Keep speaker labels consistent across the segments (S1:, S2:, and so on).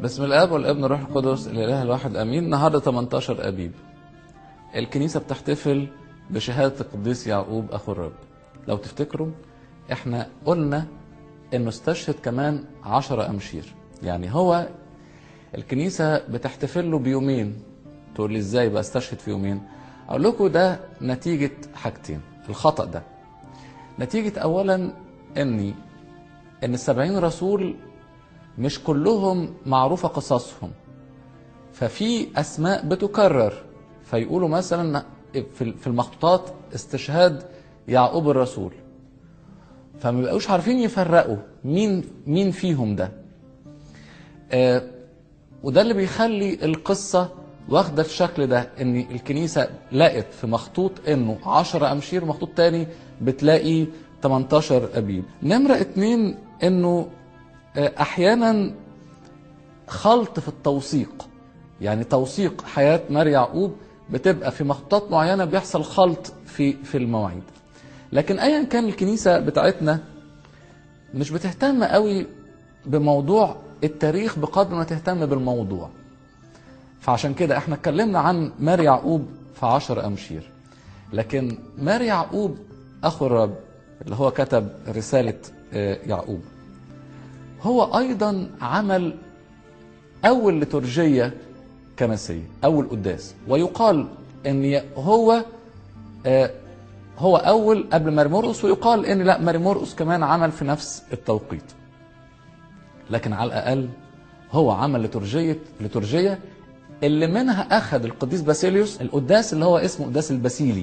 S1: بسم الاب والابن والروح القدس الاله الواحد امين النهارده 18 ابيب الكنيسه بتحتفل بشهاده القديس يعقوب اخو الرب لو تفتكروا احنا قلنا انه استشهد كمان 10 امشير يعني هو الكنيسه بتحتفل له بيومين تقول لي ازاي بقى استشهد في يومين اقول لكم ده نتيجه حاجتين الخطا ده نتيجه اولا اني ان السبعين رسول مش كلهم معروفة قصصهم ففي أسماء بتكرر فيقولوا مثلا في المخطوطات استشهاد يعقوب الرسول فما بقوش عارفين يفرقوا مين مين فيهم ده آه وده اللي بيخلي القصة واخدة الشكل ده ان الكنيسة لقت في مخطوط انه 10 امشير مخطوط تاني بتلاقي 18 ابيب نمرة اتنين انه احيانا خلط في التوثيق يعني توثيق حياه ماري يعقوب بتبقى في مخطوطات معينه بيحصل خلط في في المواعيد لكن ايا كان الكنيسه بتاعتنا مش بتهتم قوي بموضوع التاريخ بقدر ما تهتم بالموضوع فعشان كده احنا اتكلمنا عن ماري يعقوب في عشر امشير لكن ماري يعقوب اخو الرب اللي هو كتب رساله يعقوب هو ايضا عمل اول لترجيه كنسيه اول قداس ويقال ان هو آه هو اول قبل ماري مرقس ويقال ان لا ماري مرقس كمان عمل في نفس التوقيت لكن على الاقل هو عمل لترجيه لترجيه اللي منها اخذ القديس باسيليوس القداس اللي هو اسمه قداس الباسيلي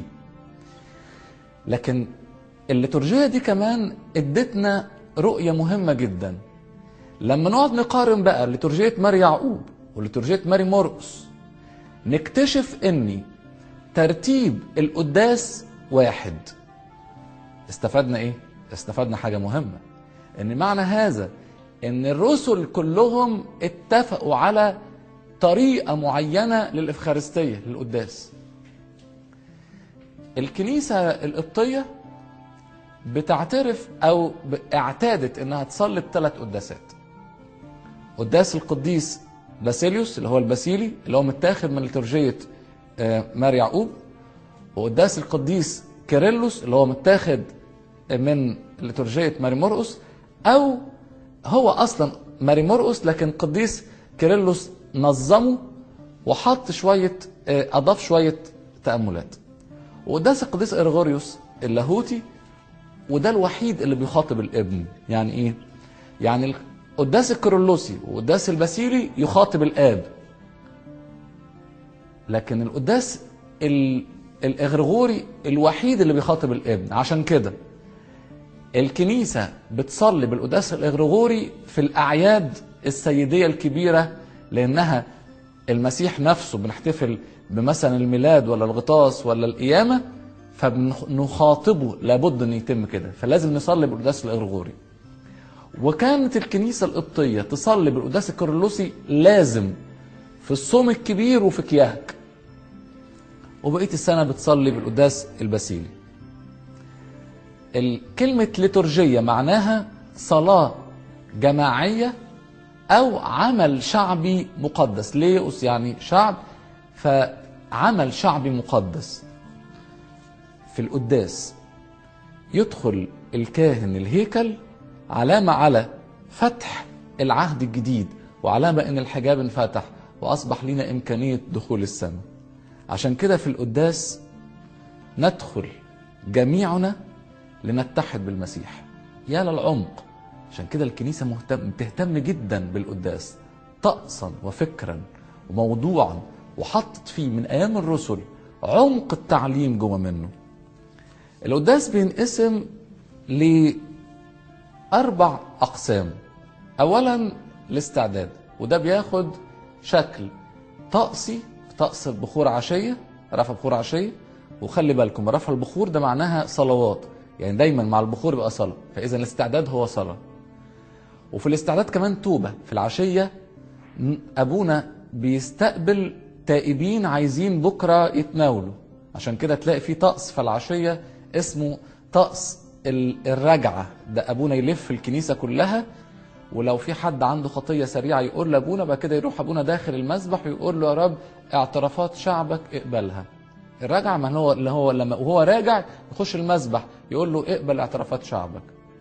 S1: لكن الليتورجيه دي كمان ادتنا رؤيه مهمه جدا لما نقعد نقارن بقى لترجية ماري يعقوب ولترجية ماري مرقس نكتشف ان ترتيب القداس واحد استفدنا ايه استفدنا حاجة مهمة ان معنى هذا ان الرسل كلهم اتفقوا على طريقة معينة للإفخارستية للقداس الكنيسة القبطية بتعترف او اعتادت انها تصلي بثلاث قداسات قداس القديس باسيليوس اللي هو الباسيلي اللي هو متاخد من لترجية ماري يعقوب وقداس القديس كيرلس اللي هو متاخد من لترجية ماري مرقس او هو اصلا ماري مرقس لكن قديس كيرلس نظمه وحط شوية اضاف شوية تأملات وقداس القديس ارغوريوس اللاهوتي وده الوحيد اللي بيخاطب الابن يعني ايه يعني قداس الكيرلسي وقداس الباسيلي يخاطب الاب لكن القداس الاغرغوري الوحيد اللي بيخاطب الابن عشان كده الكنيسة بتصلي بالقداس الاغرغوري في الأعياد السيدية الكبيرة لأنها المسيح نفسه بنحتفل بمثلا الميلاد ولا الغطاس ولا القيامة فبنخاطبه لابد ان يتم كده فلازم نصلي بالقداس الاغرغوري وكانت الكنيسه القبطيه تصلي بالقداس الكيرلسي لازم في الصوم الكبير وفي كياك وبقيه السنه بتصلي بالقداس الباسيلي كلمه ليتورجيه معناها صلاه جماعيه او عمل شعبي مقدس ليوس يعني شعب فعمل شعبي مقدس في القداس يدخل الكاهن الهيكل علامة على فتح العهد الجديد وعلامة ان الحجاب انفتح واصبح لنا امكانية دخول السماء عشان كده في القداس ندخل جميعنا لنتحد بالمسيح يا للعمق عشان كده الكنيسة مهتم تهتم جدا بالقداس طقسا وفكرا وموضوعا وحطت فيه من ايام الرسل عمق التعليم جوه منه القداس بينقسم لأربع أقسام أولا الاستعداد وده بياخد شكل طقسي طقس البخور عشية رفع بخور عشية وخلي بالكم رفع البخور ده معناها صلوات يعني دايما مع البخور يبقى صلاة فإذا الاستعداد هو صلاة وفي الاستعداد كمان توبة في العشية أبونا بيستقبل تائبين عايزين بكرة يتناولوا عشان كده تلاقي في طقس في العشية اسمه طقس الرجعة ده أبونا يلف الكنيسة كلها ولو في حد عنده خطيه سريعه يقول لابونا بعد كده يروح ابونا داخل المسبح ويقول له يا رب اعترافات شعبك اقبلها الرجعه ما هو اللي هو لما وهو راجع يخش المسبح يقول له اقبل اعترافات شعبك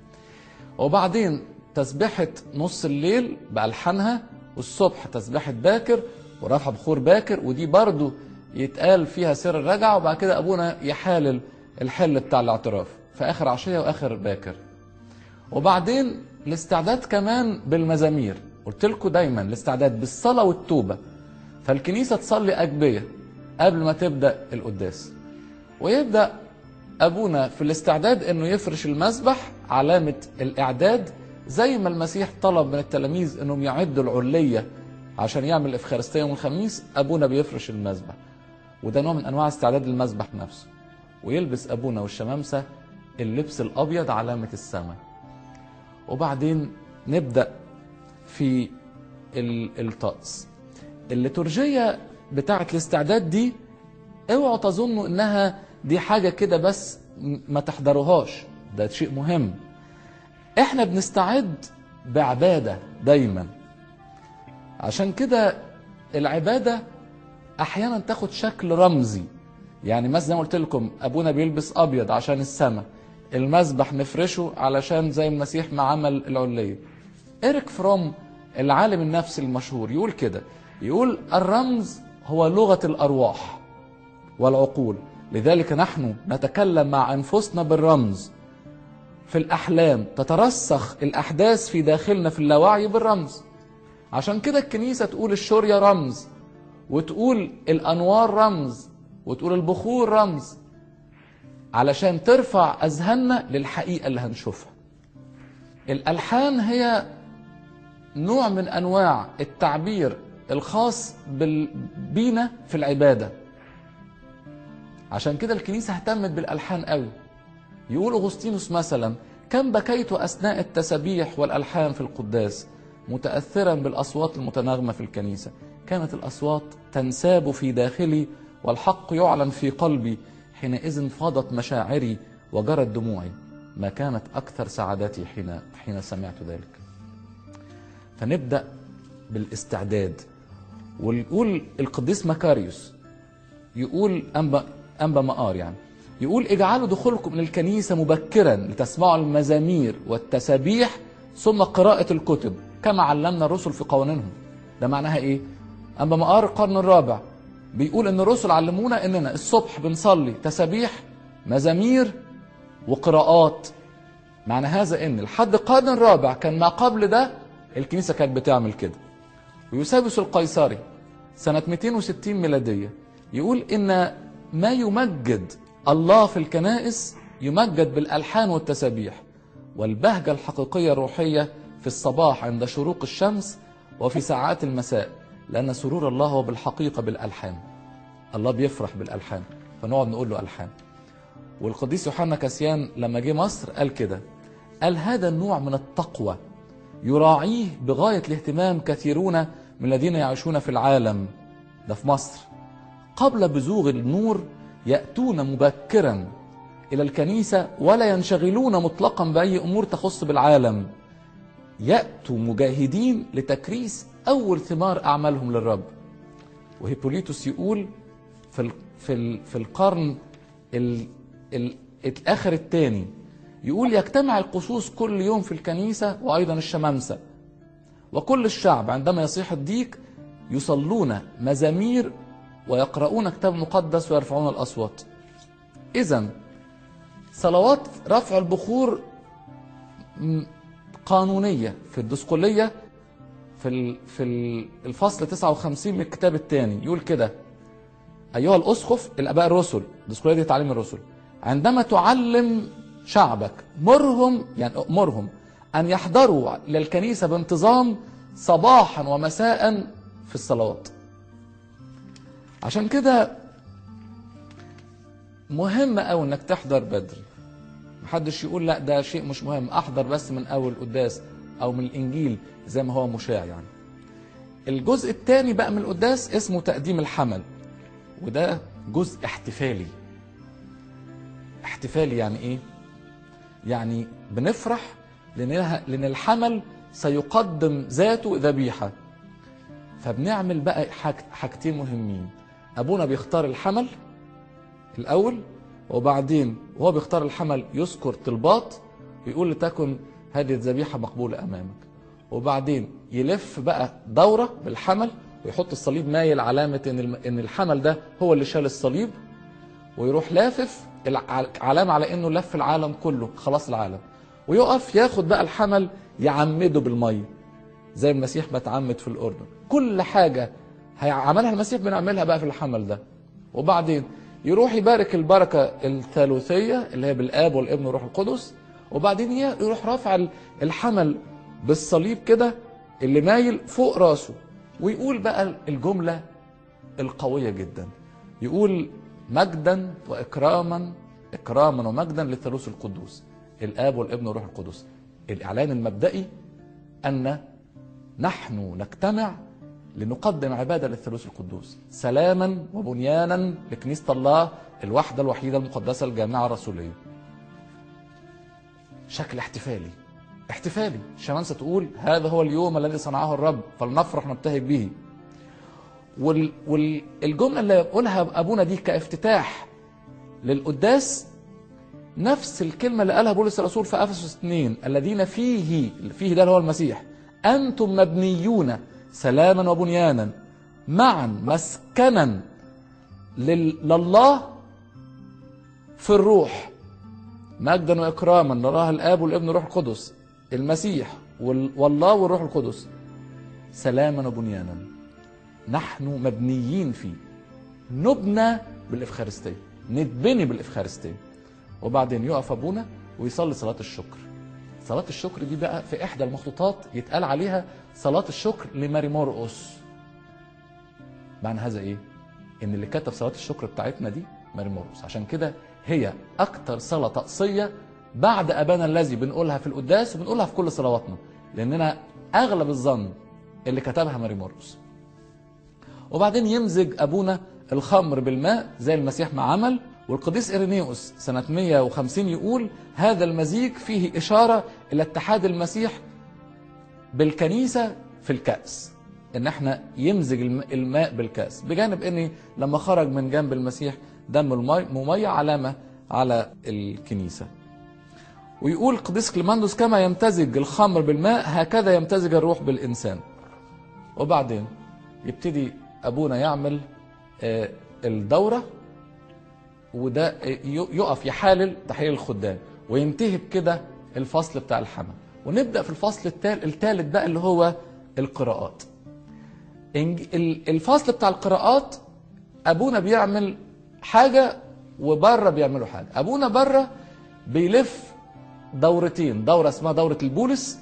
S1: وبعدين تسبحة نص الليل بألحانها والصبح تسبحة باكر ورفع بخور باكر ودي برضو يتقال فيها سر الرجعة وبعد كده أبونا يحالل الحل بتاع الاعتراف في آخر عشية وآخر باكر وبعدين الاستعداد كمان بالمزامير قلت لكم دايما الاستعداد بالصلاة والتوبة فالكنيسة تصلي أجبية قبل ما تبدأ القداس ويبدأ أبونا في الاستعداد أنه يفرش المسبح علامة الإعداد زي ما المسيح طلب من التلاميذ أنهم يعدوا العلية عشان يعمل الإفخارستية يوم الخميس أبونا بيفرش المسبح وده نوع من أنواع استعداد المسبح نفسه ويلبس أبونا والشمامسة اللبس الأبيض علامة السماء وبعدين نبدأ في الطقس الليتورجية بتاعة الاستعداد دي اوعوا تظنوا انها دي حاجة كده بس ما تحضروهاش ده شيء مهم احنا بنستعد بعبادة دايما عشان كده العبادة احيانا تاخد شكل رمزي يعني مثلا زي ما قلت لكم ابونا بيلبس ابيض عشان السماء المسبح نفرشه علشان زي المسيح ما عمل العلية إيريك فروم العالم النفسي المشهور يقول كده يقول الرمز هو لغة الأرواح والعقول لذلك نحن نتكلم مع أنفسنا بالرمز في الأحلام تترسخ الأحداث في داخلنا في اللاوعي بالرمز عشان كده الكنيسة تقول الشورية رمز وتقول الأنوار رمز وتقول البخور رمز علشان ترفع أذهاننا للحقيقة اللي هنشوفها الألحان هي نوع من أنواع التعبير الخاص بينا في العبادة عشان كده الكنيسة اهتمت بالألحان قوي يقول أغسطينوس مثلا كم بكيت أثناء التسابيح والألحان في القداس متأثرا بالأصوات المتناغمة في الكنيسة كانت الأصوات تنساب في داخلي والحق يعلن في قلبي حينئذ فاضت مشاعري وجرت دموعي ما كانت أكثر سعادتي حين حين سمعت ذلك فنبدأ بالاستعداد ويقول القديس مكاريوس يقول أنبا أنبا مقار يعني يقول اجعلوا دخولكم للكنيسة مبكرا لتسمعوا المزامير والتسابيح ثم قراءة الكتب كما علمنا الرسل في قوانينهم ده معناها ايه أنبا مقار القرن الرابع بيقول ان الرسل علمونا اننا الصبح بنصلي تسابيح مزامير وقراءات معنى هذا ان لحد القرن الرابع كان ما قبل ده الكنيسه كانت بتعمل كده ويوسابيوس القيصري سنه 260 ميلاديه يقول ان ما يمجد الله في الكنائس يمجد بالالحان والتسابيح والبهجه الحقيقيه الروحيه في الصباح عند شروق الشمس وفي ساعات المساء لأن سرور الله هو بالحقيقة بالألحان الله بيفرح بالألحان فنقعد نقول له ألحان والقديس يوحنا كاسيان لما جه مصر قال كده قال هذا النوع من التقوى يراعيه بغاية الاهتمام كثيرون من الذين يعيشون في العالم ده في مصر قبل بزوغ النور يأتون مبكرا إلى الكنيسة ولا ينشغلون مطلقا بأي أمور تخص بالعالم يأتوا مجاهدين لتكريس أول ثمار أعمالهم للرب وهيبوليتوس يقول في ال في ال في القرن ال ال الآخر الثاني يقول يجتمع القصوص كل يوم في الكنيسة وأيضا الشمامسة وكل الشعب عندما يصيح الديك يصلون مزامير ويقرؤون كتاب مقدس ويرفعون الأصوات إذا صلوات رفع البخور قانونية في الدسقلية في في الفصل 59 من الكتاب الثاني يقول كده ايها الاسقف الاباء الرسل الدسقليه دي تعليم الرسل عندما تعلم شعبك مرهم يعني امرهم ان يحضروا للكنيسه بانتظام صباحا ومساء في الصلوات عشان كده مهم قوي انك تحضر بدري محدش يقول لا ده شيء مش مهم احضر بس من اول قداس او من الانجيل زي ما هو مشاع يعني الجزء الثاني بقى من القداس اسمه تقديم الحمل وده جزء احتفالي احتفالي يعني ايه يعني بنفرح لان لان الحمل سيقدم ذاته ذبيحة فبنعمل بقى حاج حاجتين مهمين أبونا بيختار الحمل الأول وبعدين وهو بيختار الحمل يذكر طلبات ويقول لتكن هذه الذبيحة مقبولة أمامك وبعدين يلف بقى دورة بالحمل ويحط الصليب مايل علامة إن الم- إن الحمل ده هو اللي شال الصليب ويروح لافف الع- علامة على إنه لف العالم كله خلاص العالم ويقف ياخد بقى الحمل يعمده بالمية زي المسيح ما اتعمد في الأردن كل حاجة هيعملها المسيح بنعملها بقى في الحمل ده وبعدين يروح يبارك البركة الثالوثية اللي هي بالآب والابن والروح القدس وبعدين ي- يروح رافع ال- الحمل بالصليب كده اللي مايل فوق راسه ويقول بقى الجملة القوية جدا يقول مجدا وإكراما إكراما ومجدا للثالوث القدوس الآب والابن والروح القدس الإعلان المبدئي أن نحن نجتمع لنقدم عبادة للثالوث القدوس سلاما وبنيانا لكنيسة الله الوحدة الوحيدة المقدسة الجامعة الرسولية شكل احتفالي احتفالي الشمامسة تقول هذا هو اليوم الذي صنعه الرب فلنفرح نبتهج به وال والجملة اللي يقولها أبونا دي كافتتاح للقداس نفس الكلمة اللي قالها بولس الرسول في أفسس 2 الذين فيه فيه ده اللي هو المسيح أنتم مبنيون سلاما وبنيانا معا مسكنا لل- لله في الروح مجدا واكراما نراه الاب والابن والروح القدس المسيح وال- والله والروح القدس سلاما وبنيانا نحن مبنيين فيه نبنى بالافخارستيه نتبني بالافخارستيه وبعدين يقف ابونا ويصلي صلاه الشكر صلاه الشكر دي بقى في احدى المخطوطات يتقال عليها صلاه الشكر لماري مرقس معنى هذا ايه ان اللي كتب صلاه الشكر بتاعتنا دي ماري مرقس عشان كده هي اكتر صلاه طقسيه بعد ابانا الذي بنقولها في القداس وبنقولها في كل صلواتنا لاننا اغلب الظن اللي كتبها ماري مرقس وبعدين يمزج ابونا الخمر بالماء زي المسيح ما عمل والقديس إرينيوس سنة 150 يقول هذا المزيج فيه إشارة إلى اتحاد المسيح بالكنيسة في الكأس إن احنا يمزج الم- الماء بالكأس بجانب إن لما خرج من جنب المسيح دم المي ممية علامة على الكنيسة ويقول قديس كليماندوس كما يمتزج الخمر بالماء هكذا يمتزج الروح بالإنسان وبعدين يبتدي ابونا يعمل آه، الدوره وده آه، ي- يقف يحالل تحليل الخدام وينتهي بكده الفصل بتاع الحمل ونبدا في الفصل الثالث بقى اللي هو القراءات إنج- ال- الفصل بتاع القراءات ابونا بيعمل حاجه وبره بيعملوا حاجه ابونا بره بيلف دورتين دوره اسمها دوره البولس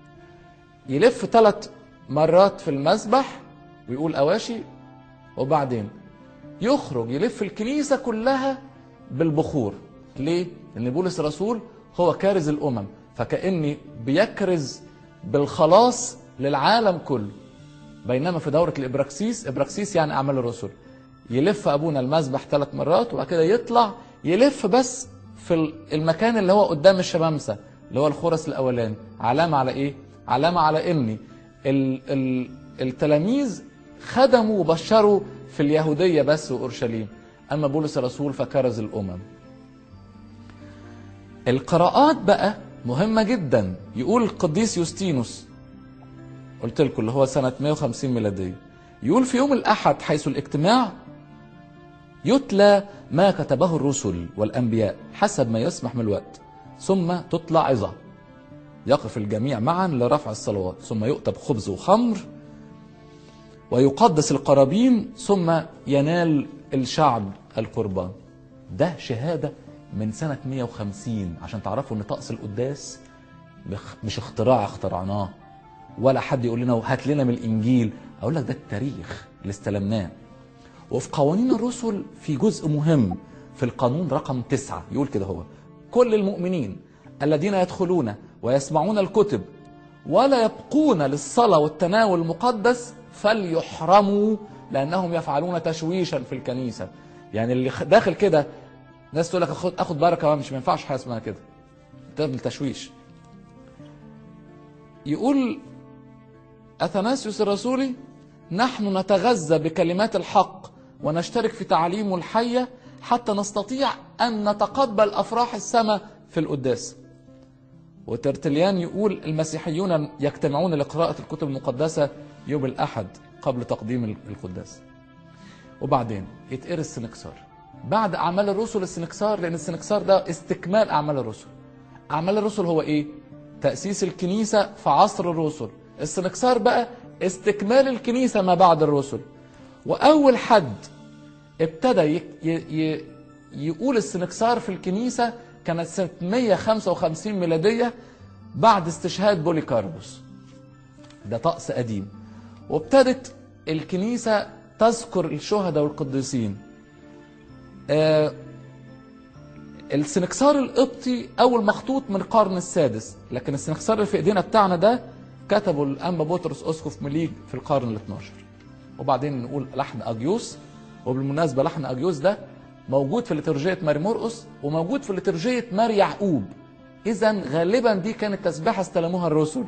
S1: يلف ثلاث مرات في المسبح ويقول اواشي وبعدين يخرج يلف الكنيسه كلها بالبخور ليه لان بولس الرسول هو كارز الامم فكاني بيكرز بالخلاص للعالم كله بينما في دوره الابراكسيس ابراكسيس يعني اعمال الرسل يلف ابونا المسبح ثلاث مرات وبعد كده يطلع يلف بس في ال- المكان اللي هو قدام الشمامسه اللي هو الخرس الاولاني علامه على ايه علامه على ان ال ال التلاميذ خدموا وبشروا في اليهوديه بس واورشليم اما بولس الرسول فكرز الامم القراءات بقى مهمه جدا يقول القديس يوستينوس قلت لكم اللي هو سنة 150 ميلادية يقول في يوم الأحد حيث الاجتماع يتلى ما كتبه الرسل والأنبياء حسب ما يسمح من الوقت ثم تطلع عظة يقف الجميع معا لرفع الصلوات ثم يؤتى خبز وخمر ويقدس القرابين ثم ينال الشعب القربان ده شهادة من سنة 150 عشان تعرفوا ان طقس القداس مخ- مش اختراع اخترعناه ولا حد يقول لنا هات لنا من الانجيل اقول لك ده التاريخ اللي استلمناه وفي قوانين الرسل في جزء مهم في القانون رقم تسعة يقول كده هو كل المؤمنين الذين يدخلون ويسمعون الكتب ولا يبقون للصلاة والتناول المقدس فليحرموا لأنهم يفعلون تشويشا في الكنيسة يعني اللي خ- داخل كده ناس تقول لك اخد اخد بركه مش ما ينفعش حاجه اسمها كده ده التشويش يقول اثناسيوس الرسولي نحن نتغذى بكلمات الحق ونشترك في تعاليمه الحيه حتى نستطيع ان نتقبل افراح السماء في القداس وترتليان يقول المسيحيون يجتمعون لقراءة الكتب المقدسة يوم الأحد قبل تقديم القداس وبعدين يتقري السنكسار بعد أعمال الرسل السنكسار لأن السنكسار ده استكمال أعمال الرسل أعمال الرسل هو إيه؟ تأسيس الكنيسة في عصر الرسل السنكسار بقى استكمال الكنيسة ما بعد الرسل وأول حد ابتدى ي... ي... يقول السنكسار في الكنيسة كانت سنة 155 ميلادية بعد استشهاد بوليكاربوس ده طقس قديم وابتدت الكنيسة تذكر الشهداء والقديسين آه السنكسار القبطي أول مخطوط من القرن السادس لكن السنكسار اللي في إيدينا بتاعنا ده كتبه الأنبا بطرس أسقف مليج في القرن ال 12 وبعدين نقول لحن أجيوس وبالمناسبة لحن أجيوس ده موجود في لترجية ماري مرقس وموجود في لترجية ماري يعقوب إذا غالبا دي كانت تسبيحة استلموها الرسل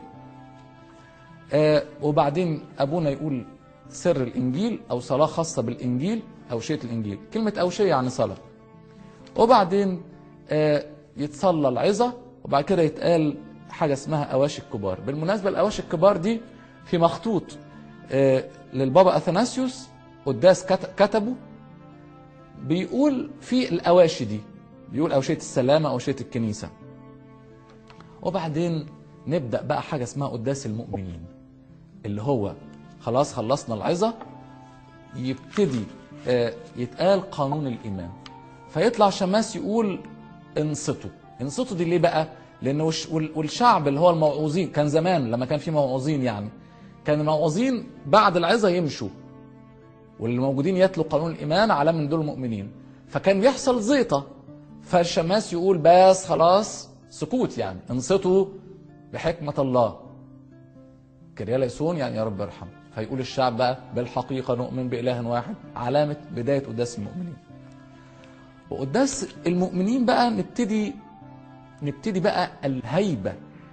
S1: آه وبعدين أبونا يقول سر الإنجيل أو صلاة خاصة بالإنجيل أوشية الإنجيل كلمة أوشية يعني صلاة وبعدين آه يتصلى العظة وبعد كده يتقال حاجة اسمها أواشي الكبار بالمناسبة الأواشي الكبار دي في مخطوط آه للبابا أثناسيوس قداس كتبه بيقول في الأواشي دي بيقول أوشية السلامة أوشية الكنيسة وبعدين نبدأ بقى حاجة اسمها قداس المؤمنين اللي هو خلاص خلصنا العظة يبتدي يتقال قانون الإيمان فيطلع شماس يقول انصتوا انصتوا دي ليه بقى لأن والشعب اللي هو الموعوظين كان زمان لما كان في موعوظين يعني كان الموعوظين بعد العظة يمشوا واللي موجودين يتلوا قانون الايمان على من دول المؤمنين فكان بيحصل زيطه فالشماس يقول بس خلاص سكوت يعني انصتوا بحكمه الله كرياليسون يعني يا رب ارحم فيقول الشعب بقى بالحقيقه نؤمن باله واحد علامه بدايه قداس المؤمنين وقداس المؤمنين بقى نبتدي نبتدي بقى الهيبه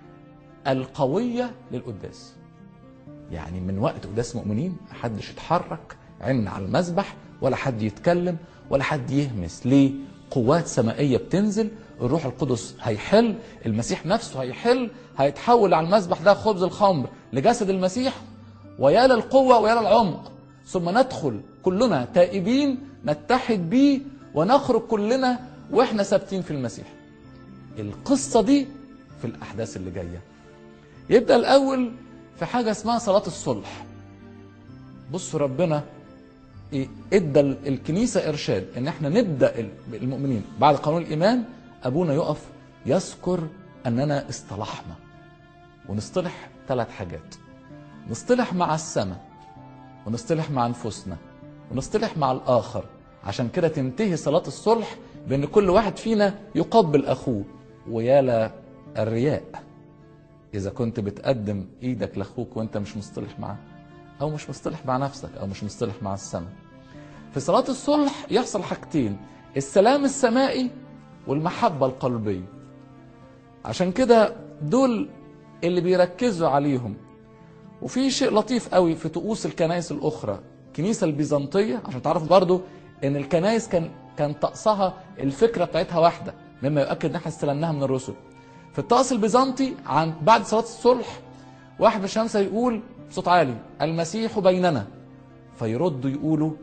S1: القويه للقداس يعني من وقت قداس المؤمنين محدش يتحرك عين على المذبح ولا حد يتكلم ولا حد يهمس ليه قوات سمائيه بتنزل الروح القدس هيحل المسيح نفسه هيحل هيتحول على المذبح ده خبز الخمر لجسد المسيح ويا للقوه ويا للعمق ثم ندخل كلنا تائبين نتحد بيه ونخرج كلنا واحنا ثابتين في المسيح القصه دي في الاحداث اللي جايه يبدا الاول في حاجه اسمها صلاه الصلح بصوا ربنا إيه ادى الكنيسه ارشاد ان احنا نبدا المؤمنين بعد قانون الايمان ابونا يقف يذكر اننا اصطلحنا ونصطلح ثلاث حاجات نصطلح مع السماء ونصطلح مع انفسنا ونصطلح مع الاخر عشان كده تنتهي صلاه الصلح بان كل واحد فينا يقبل اخوه ويا الرياء اذا كنت بتقدم ايدك لاخوك وانت مش مصطلح معاه او مش مصطلح مع نفسك او مش مصطلح مع السماء في صلاة الصلح يحصل حاجتين السلام السمائي والمحبة القلبية عشان كده دول اللي بيركزوا عليهم وفي شيء لطيف قوي في طقوس الكنائس الاخرى الكنيسه البيزنطيه عشان تعرفوا برضو ان الكنائس كان كان طقسها الفكره بتاعتها واحده مما يؤكد ان احنا استلمناها من الرسل في الطقس البيزنطي عن بعد صلاه الصلح واحد من الشمس يقول بصوت عالي المسيح بيننا فيردوا يقولوا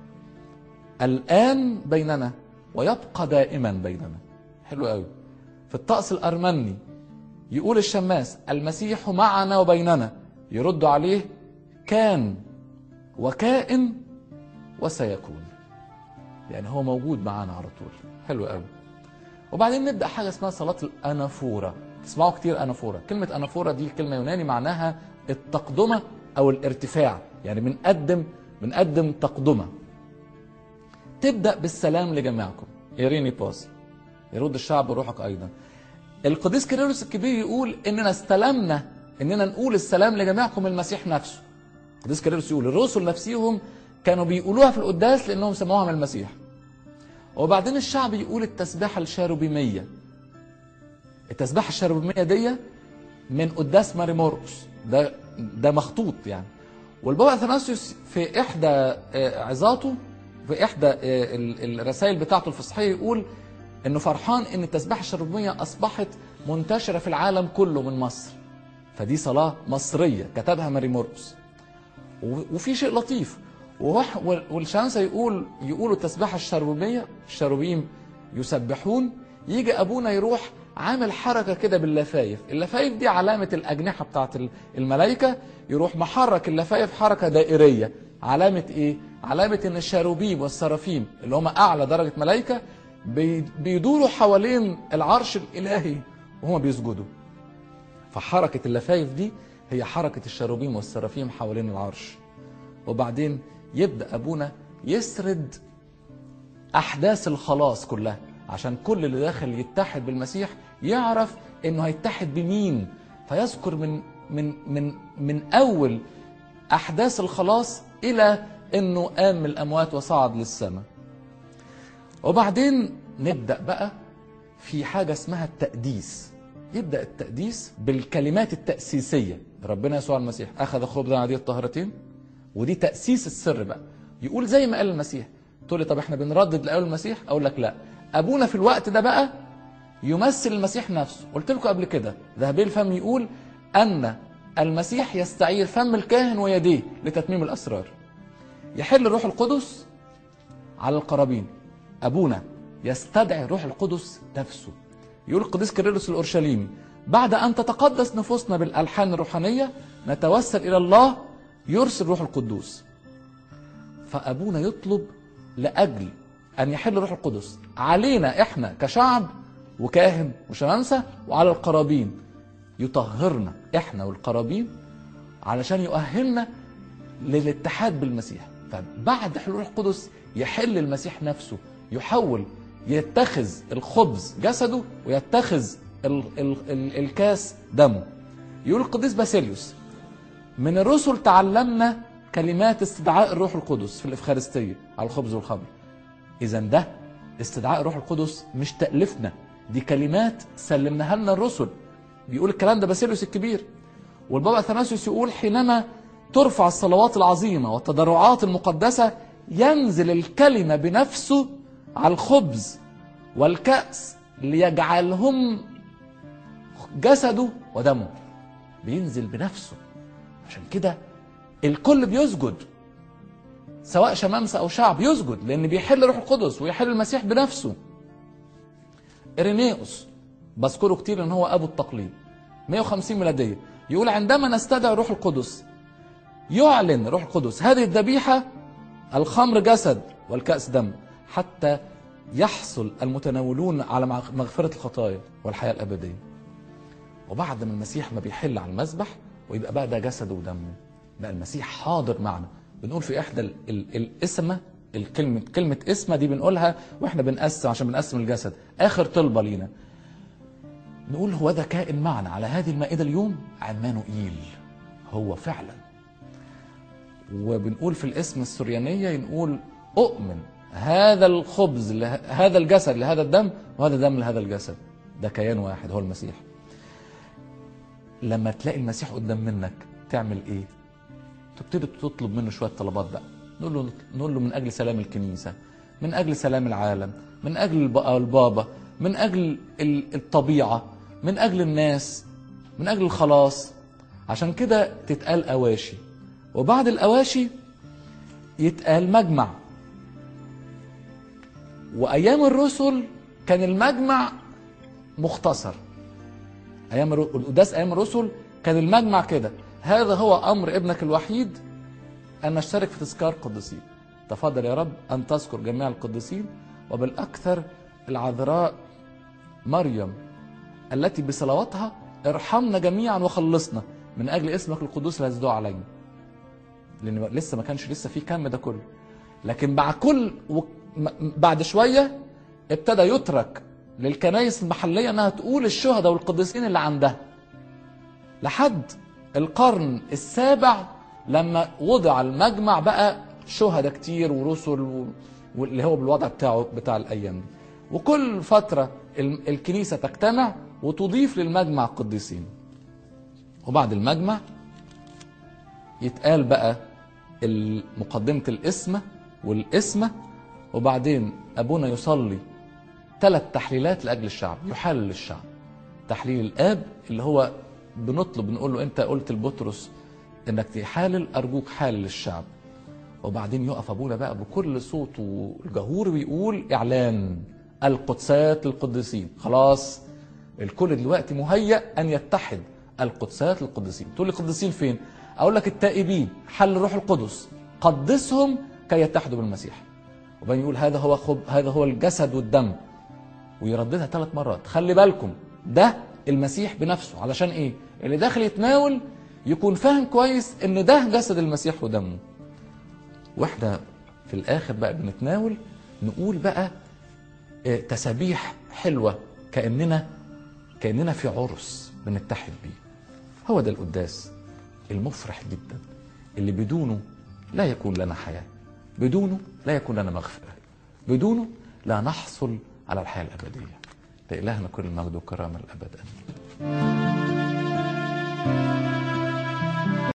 S1: الآن بيننا ويبقى دائما بيننا حلو قوي في الطقس الأرمني يقول الشماس المسيح معنا وبيننا يردوا عليه كان وكائن وسيكون يعني هو موجود معانا على طول حلو قوي وبعدين نبدا حاجه اسمها صلاه الانافوره تسمعوا كتير انافوره كلمه انافوره دي كلمه يوناني معناها التقدمه او الارتفاع يعني بنقدم بنقدم تقدمه تبدا بالسلام لجميعكم ايريني باس يرد الشعب روحك ايضا القديس كيرلس الكبير يقول اننا استلمنا اننا نقول السلام لجميعكم المسيح نفسه القديس كيرلس يقول الرسل نفسهم كانوا بيقولوها في القداس لانهم سمعوها من المسيح وبعدين الشعب يقول التسبيحه الشاروبيميه التسبيحه الشاروبيميه دي من قداس ماري مرقس ده ده مخطوط يعني والبابا اثناسيوس في احدى آه، عظاته في احدى آه، ال- الرسائل بتاعته الفصحيه يقول انه فرحان ان التسبيحه الشربيه اصبحت منتشره في العالم كله من مصر فدي صلاه مصريه كتبها ماري مرقس و- وفي شيء لطيف ووح- وال- والشمسة يقول يقولوا التسبيحة الشروبية الشروبيم يسبحون يجي أبونا يروح عامل حركة كده باللفايف اللفايف دي علامة الأجنحة بتاعت ال- الملائكة يروح محرك اللفايف حركة دائرية علامة إيه؟ علامة إن الشروبيم والسرافيم اللي هم أعلى درجة ملائكة بي- بيدوروا حوالين العرش الإلهي وهم بيسجدوا فحركة اللفايف دي هي حركة الشروبيم والسرافيم حوالين العرش وبعدين يبدأ أبونا يسرد أحداث الخلاص كلها عشان كل اللي داخل يتحد بالمسيح يعرف إنه هيتحد بمين فيذكر من من من من أول أحداث الخلاص إلى إنه قام من الأموات وصعد للسماء وبعدين نبدأ بقى في حاجة اسمها التقديس يبدأ التقديس بالكلمات التأسيسية ربنا يسوع المسيح أخذ خبزا عديد الطهرتين ودي تأسيس السر بقى يقول زي ما قال المسيح تقول لي طب احنا بنردد لقول المسيح أقول لك لا أبونا في الوقت ده بقى يمثل المسيح نفسه قلت لكم قبل كده ذهبي الفم يقول أن المسيح يستعير فم الكاهن ويديه لتتميم الأسرار يحل الروح القدس على القرابين ابونا يستدعي الروح القدس نفسه يقول القديس كيرلس الاورشليمي بعد ان تتقدس نفوسنا بالالحان الروحانيه نتوسل الى الله يرسل الروح القدوس فابونا يطلب لاجل ان يحل الروح القدس علينا احنا كشعب وكاهن وشمامسه وعلى القرابين يطهرنا احنا والقرابين علشان يؤهلنا للاتحاد بالمسيح فبعد حلول الروح القدس يحل المسيح نفسه يحول يتخذ الخبز جسده ويتخذ ال ال ال الكاس دمه يقول القديس باسيليوس من الرسل تعلمنا كلمات استدعاء الروح القدس في الإفخارستية على الخبز والخمر إذا ده استدعاء الروح القدس مش تألفنا دي كلمات سلمناها لنا الرسل بيقول الكلام ده باسيليوس الكبير والبابا اثناسيوس يقول حينما ترفع الصلوات العظيمة والتضرعات المقدسة ينزل الكلمة بنفسه على الخبز والكأس ليجعلهم جسده ودمه بينزل بنفسه عشان كده الكل بيسجد سواء شمامسة أو شعب يسجد لأن بيحل روح القدس ويحل المسيح بنفسه إرينيوس بذكره كتير ان هو ابو التقليد 150 ميلاديه يقول عندما نستدعي روح القدس يعلن روح القدس هذه الذبيحه الخمر جسد والكاس دم حتى يحصل المتناولون على مغفره الخطايا والحياه الابديه وبعد ما المسيح ما بيحل على المذبح ويبقى بقى ده جسده ودمه بقى المسيح حاضر معنا بنقول في احدى ال- ال- الاسمه الكلمه كلمه اسمه دي بنقولها واحنا بنقسم عشان بنقسم الجسد اخر طلبه لينا نقول هو ده كائن معنا على هذه المائدة اليوم عمانوئيل هو فعلا وبنقول في الاسم السريانية نقول أؤمن هذا الخبز له- هذا الجسد لهذا الدم وهذا دم لهذا الجسد ده كيان واحد هو المسيح لما تلاقي المسيح قدام منك تعمل ايه تبتدي تطلب منه شويه طلبات بقى نقول له نقول له من اجل سلام الكنيسه من اجل سلام العالم من اجل الب- البابا من اجل ال- الطبيعه من اجل الناس من اجل الخلاص عشان كده تتقال اواشي وبعد الاواشي يتقال مجمع وايام الرسل كان المجمع مختصر ايام الر- القداس ايام الرسل كان المجمع كده هذا هو امر ابنك الوحيد ان نشترك في تذكار قديسين تفضل يا رب ان تذكر جميع القديسين وبالاكثر العذراء مريم التي بصلواتها ارحمنا جميعا وخلصنا من اجل اسمك القدوس الذي دعا علينا لان لسه ما كانش لسه في كم ده كله لكن بعد كل و... م- بعد شويه ابتدى يترك للكنائس المحليه انها تقول الشهداء والقديسين اللي عندها لحد القرن السابع لما وضع المجمع بقى شهداء كتير ورسل و... واللي هو بالوضع بتاعه بتاع الايام دي وكل فتره ال- الكنيسه تجتمع وتضيف للمجمع قديسين وبعد المجمع يتقال بقى ال- مقدمة الاسمة والاسمة وبعدين أبونا يصلي ثلاث تحليلات لأجل الشعب يحلل الشعب تحليل الآب اللي هو بنطلب بنقول له أنت قلت لبطرس إنك تحالل أرجوك حالل الشعب وبعدين يقف أبونا بقى بكل صوته الجهور ويقول إعلان القدسات للقديسين خلاص الكل دلوقتي مهيأ أن يتحد القدسات للقديسين تقول لي القديسين فين أقول لك التائبين حل الروح القدس قدسهم كي يتحدوا بالمسيح وبعدين يقول هذا هو خب هذا هو الجسد والدم ويرددها ثلاث مرات خلي بالكم ده المسيح بنفسه علشان ايه اللي داخل يتناول يكون فاهم كويس ان ده جسد المسيح ودمه واحنا في الاخر بقى بنتناول نقول بقى آه، تسابيح حلوه كاننا كاننا في عرس بنتحد بيه هو ده القداس المفرح جدا اللي بدونه لا يكون لنا حياه بدونه لا يكون لنا مغفره بدونه لا نحصل على الحياه الابديه لالهنا كل المجد والكرامه الابد امين